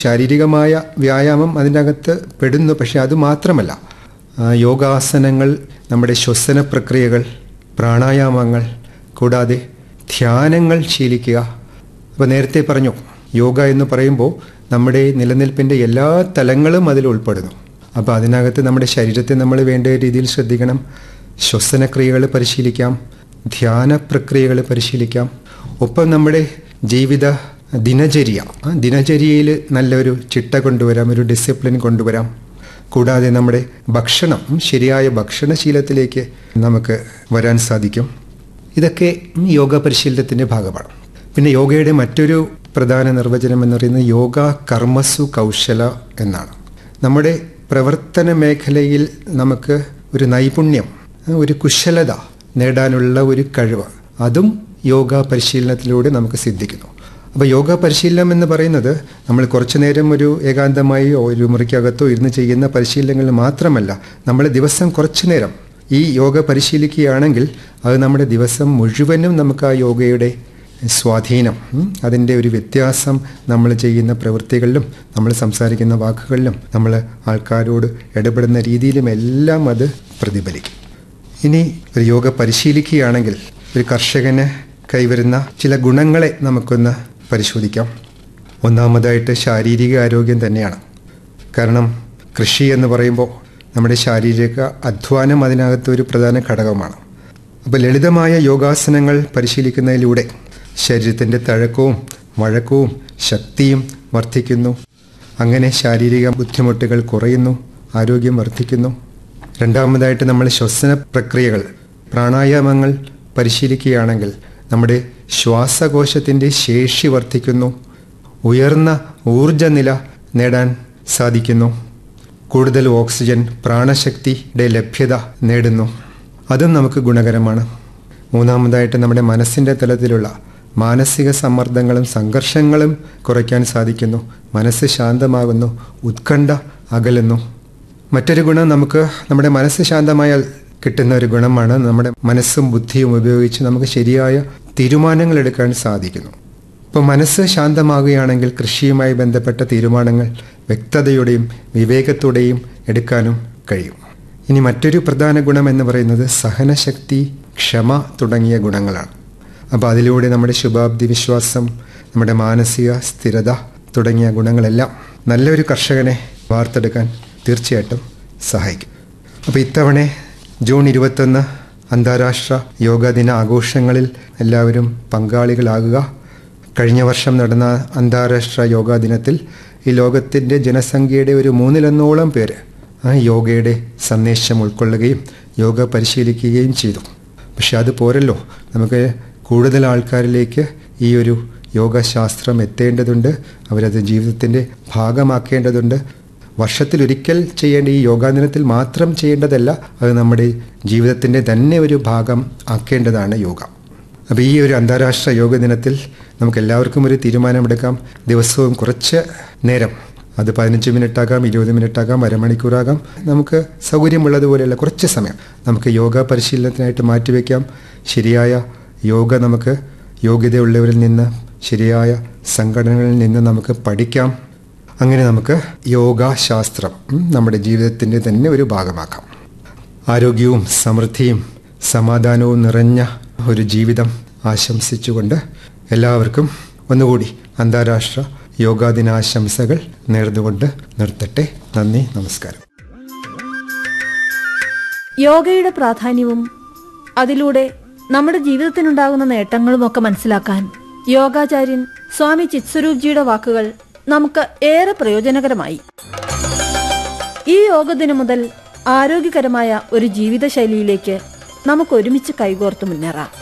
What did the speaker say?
ശാരീരികമായ വ്യായാമം അതിനകത്ത് പെടുന്നു പക്ഷെ അത് മാത്രമല്ല ആ, യോഗാസനങ്ങൾ നമ്മുടെ ശ്വസന പ്രക്രിയകൾ പ്രാണായാമങ്ങൾ കൂടാതെ ധ്യാനങ്ങൾ ശീലിക്കുക അപ്പോൾ നേരത്തെ പറഞ്ഞു യോഗ എന്ന് പറയുമ്പോൾ നമ്മുടെ നിലനിൽപ്പിൻ്റെ എല്ലാ തലങ്ങളും അതിൽ ഉൾപ്പെടുന്നു അപ്പോൾ അതിനകത്ത് നമ്മുടെ ശരീരത്തെ നമ്മൾ വേണ്ട രീതിയിൽ ശ്രദ്ധിക്കണം ശ്വസനക്രിയകൾ പരിശീലിക്കാം ധ്യാന പ്രക്രിയകൾ പരിശീലിക്കാം ഒപ്പം നമ്മുടെ ജീവിത ദിനചര്യ ആ ദിനചര്യയിൽ നല്ലൊരു ചിട്ട കൊണ്ടുവരാം ഒരു ഡിസിപ്ലിൻ കൊണ്ടുവരാം കൂടാതെ നമ്മുടെ ഭക്ഷണം ശരിയായ ഭക്ഷണശീലത്തിലേക്ക് നമുക്ക് വരാൻ സാധിക്കും ഇതൊക്കെ യോഗ പരിശീലനത്തിൻ്റെ ഭാഗമാണ് പിന്നെ യോഗയുടെ മറ്റൊരു പ്രധാന നിർവചനം എന്ന് പറയുന്നത് യോഗ കർമ്മസു കൗശല എന്നാണ് നമ്മുടെ പ്രവർത്തന മേഖലയിൽ നമുക്ക് ഒരു നൈപുണ്യം ഒരു കുശലത നേടാനുള്ള ഒരു കഴിവ് അതും യോഗ പരിശീലനത്തിലൂടെ നമുക്ക് സിദ്ധിക്കുന്നു അപ്പോൾ യോഗ പരിശീലനം എന്ന് പറയുന്നത് നമ്മൾ കുറച്ചു നേരം ഒരു ഏകാന്തമായി ഒരു മുറിക്കകത്തോ ഇരുന്ന് ചെയ്യുന്ന പരിശീലനങ്ങൾ മാത്രമല്ല നമ്മൾ ദിവസം കുറച്ചു നേരം ഈ യോഗ പരിശീലിക്കുകയാണെങ്കിൽ അത് നമ്മുടെ ദിവസം മുഴുവനും നമുക്ക് ആ യോഗയുടെ സ്വാധീനം ഉം, അതിൻ്റെ ഒരു വ്യത്യാസം നമ്മൾ ചെയ്യുന്ന പ്രവൃത്തികളിലും നമ്മൾ സംസാരിക്കുന്ന വാക്കുകളിലും നമ്മൾ ആൾക്കാരോട് ഇടപെടുന്ന രീതിയിലും എല്ലാം അത് പ്രതിഫലിക്കും ഇനി ഒരു യോഗ പരിശീലിക്കുകയാണെങ്കിൽ ഒരു കർഷകന് കൈവരുന്ന ചില ഗുണങ്ങളെ നമുക്കൊന്ന് പരിശോധിക്കാം ഒന്നാമതായിട്ട് ശാരീരിക ആരോഗ്യം തന്നെയാണ് കാരണം കൃഷി എന്ന് പറയുമ്പോൾ നമ്മുടെ ശാരീരിക അധ്വാനം അതിനകത്ത് ഒരു പ്രധാന ഘടകമാണ് അപ്പോൾ ലളിതമായ യോഗാസനങ്ങൾ പരിശീലിക്കുന്നതിലൂടെ ശരീരത്തിൻ്റെ തഴക്കവും വഴക്കവും ശക്തിയും വർദ്ധിക്കുന്നു അങ്ങനെ ശാരീരിക ബുദ്ധിമുട്ടുകൾ കുറയുന്നു ആരോഗ്യം വർദ്ധിക്കുന്നു രണ്ടാമതായിട്ട് നമ്മൾ ശ്വസന പ്രക്രിയകൾ പ്രാണായാമങ്ങൾ പരിശീലിക്കുകയാണെങ്കിൽ നമ്മുടെ ശ്വാസകോശത്തിൻ്റെ ശേഷി വർദ്ധിക്കുന്നു ഉയർന്ന ഊർജനില നേടാൻ സാധിക്കുന്നു കൂടുതൽ ഓക്സിജൻ പ്രാണശക്തിയുടെ ലഭ്യത നേടുന്നു അതും നമുക്ക് ഗുണകരമാണ് മൂന്നാമതായിട്ട് നമ്മുടെ മനസ്സിൻ്റെ തലത്തിലുള്ള മാനസിക സമ്മർദ്ദങ്ങളും സംഘർഷങ്ങളും കുറയ്ക്കാൻ സാധിക്കുന്നു മനസ്സ് ശാന്തമാകുന്നു ഉത്കണ്ഠ അകലുന്നു മറ്റൊരു ഗുണം നമുക്ക് നമ്മുടെ മനസ്സ് ശാന്തമായാൽ കിട്ടുന്ന ഒരു ഗുണമാണ് നമ്മുടെ മനസ്സും ബുദ്ധിയും ഉപയോഗിച്ച് നമുക്ക് ശരിയായ തീരുമാനങ്ങൾ എടുക്കാൻ സാധിക്കുന്നു ഇപ്പോൾ മനസ്സ് ശാന്തമാകുകയാണെങ്കിൽ കൃഷിയുമായി ബന്ധപ്പെട്ട തീരുമാനങ്ങൾ വ്യക്തതയോടെയും വിവേകത്തോടെയും എടുക്കാനും കഴിയും ഇനി മറ്റൊരു പ്രധാന ഗുണം എന്ന് പറയുന്നത് സഹനശക്തി ക്ഷമ തുടങ്ങിയ ഗുണങ്ങളാണ് അപ്പോൾ അതിലൂടെ നമ്മുടെ ശുഭാബ്ദി വിശ്വാസം നമ്മുടെ മാനസിക സ്ഥിരത തുടങ്ങിയ ഗുണങ്ങളെല്ലാം നല്ലൊരു കർഷകനെ വാർത്തെടുക്കാൻ തീർച്ചയായിട്ടും സഹായിക്കും അപ്പോൾ ഇത്തവണ ജൂൺ ഇരുപത്തൊന്ന് അന്താരാഷ്ട്ര യോഗാ ദിന ആഘോഷങ്ങളിൽ എല്ലാവരും പങ്കാളികളാകുക കഴിഞ്ഞ വർഷം നടന്ന അന്താരാഷ്ട്ര യോഗാ ദിനത്തിൽ ഈ ലോകത്തിൻ്റെ ജനസംഖ്യയുടെ ഒരു മൂന്നിലൊന്നോളം പേര് ആ യോഗയുടെ സന്ദേശം ഉൾക്കൊള്ളുകയും യോഗ പരിശീലിക്കുകയും ചെയ്തു പക്ഷെ അത് പോരല്ലോ നമുക്ക് കൂടുതൽ ആൾക്കാരിലേക്ക് ഈ ഒരു യോഗശാസ്ത്രം എത്തേണ്ടതുണ്ട് അവരത് ജീവിതത്തിൻ്റെ ഭാഗമാക്കേണ്ടതുണ്ട് വർഷത്തിലൊരിക്കൽ ചെയ്യേണ്ട ഈ യോഗാ ദിനത്തിൽ മാത്രം ചെയ്യേണ്ടതല്ല അത് നമ്മുടെ ജീവിതത്തിൻ്റെ തന്നെ ഒരു ഭാഗം ആക്കേണ്ടതാണ് യോഗ അപ്പോൾ ഈ ഒരു അന്താരാഷ്ട്ര യോഗ ദിനത്തിൽ നമുക്ക് എല്ലാവർക്കും ഒരു തീരുമാനമെടുക്കാം ദിവസവും കുറച്ച് നേരം അത് പതിനഞ്ച് മിനിറ്റാകാം ഇരുപത് മിനിറ്റാകാം അരമണിക്കൂറാകാം നമുക്ക് സൗകര്യമുള്ളതുപോലെയുള്ള കുറച്ച് സമയം നമുക്ക് യോഗ പരിശീലനത്തിനായിട്ട് മാറ്റിവെക്കാം ശരിയായ യോഗ നമുക്ക് യോഗ്യതയുള്ളവരിൽ നിന്ന് ശരിയായ സംഘടനകളിൽ നിന്ന് നമുക്ക് പഠിക്കാം അങ്ങനെ നമുക്ക് യോഗാശാസ്ത്രം ഉം, നമ്മുടെ ജീവിതത്തിൻ്റെ തന്നെ ഒരു ഭാഗമാക്കാം ആരോഗ്യവും സമൃദ്ധിയും സമാധാനവും നിറഞ്ഞ ഒരു ജീവിതം ആശംസിച്ചുകൊണ്ട് എല്ലാവർക്കും ഒന്നുകൂടി അന്താരാഷ്ട്ര യോഗാ ദിനാശംസകൾ നേർന്നുകൊണ്ട് നിർത്തട്ടെ നന്ദി നമസ്കാരം യോഗയുടെ പ്രാധാന്യവും അതിലൂടെ നമ്മുടെ ജീവിതത്തിനുണ്ടാകുന്ന നേട്ടങ്ങളും ഒക്കെ മനസ്സിലാക്കാൻ യോഗാചാര്യൻ സ്വാമി ചിത്സ്വരൂപ്ജിയുടെ വാക്കുകൾ നമുക്ക് ഏറെ പ്രയോജനകരമായി ഈ യോഗദിനം മുതൽ ആരോഗ്യകരമായ ഒരു ജീവിതശൈലിയിലേക്ക് നമുക്ക് ഒരുമിച്ച് കൈകോർത്ത് മുന്നേറാം